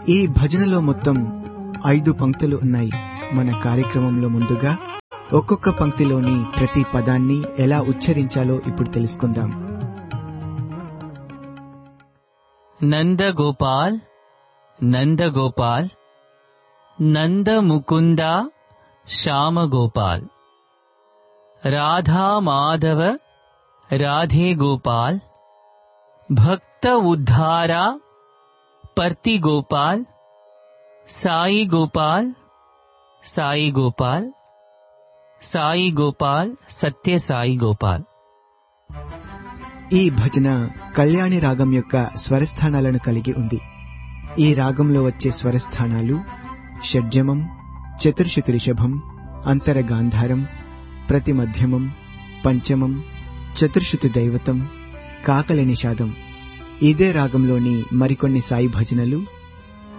ఈ భజనలో మొత్తం ఐదు పంక్తులు ఉన్నాయి మన కార్యక్రమంలో ముందుగా ఒక్కొక్క పంక్తిలోని ప్రతి పదాన్ని ఎలా ఉచ్చరించాలో ఇప్పుడు తెలుసుకుందాం నంద గోపాల్ నంద గోపాల్ నంద ముకుంద శ్యామ గోపాల్ రాధా మాధవ రాధే గోపాల్ భక్త ఉద్ధార పర్తి గోపాల్ సాయి గోపాల్ సాయి గోపాల్ సాయి గోపాల్ సత్య సాయి గోపాల్ ఈ భజన కళ్యాణి రాగం యొక్క స్వరస్థానాలను కలిగి ఉంది ఈ రాగంలో వచ్చే స్వరస్థానాలు షడ్జమం చతుర్శతి రిషభం అంతర గాంధారం ప్రతి మధ్యమం పంచమం చతుర్శుతి దైవతం కాకలి నిషాదం ఇదే రాగంలోని మరికొన్ని సాయి భజనలు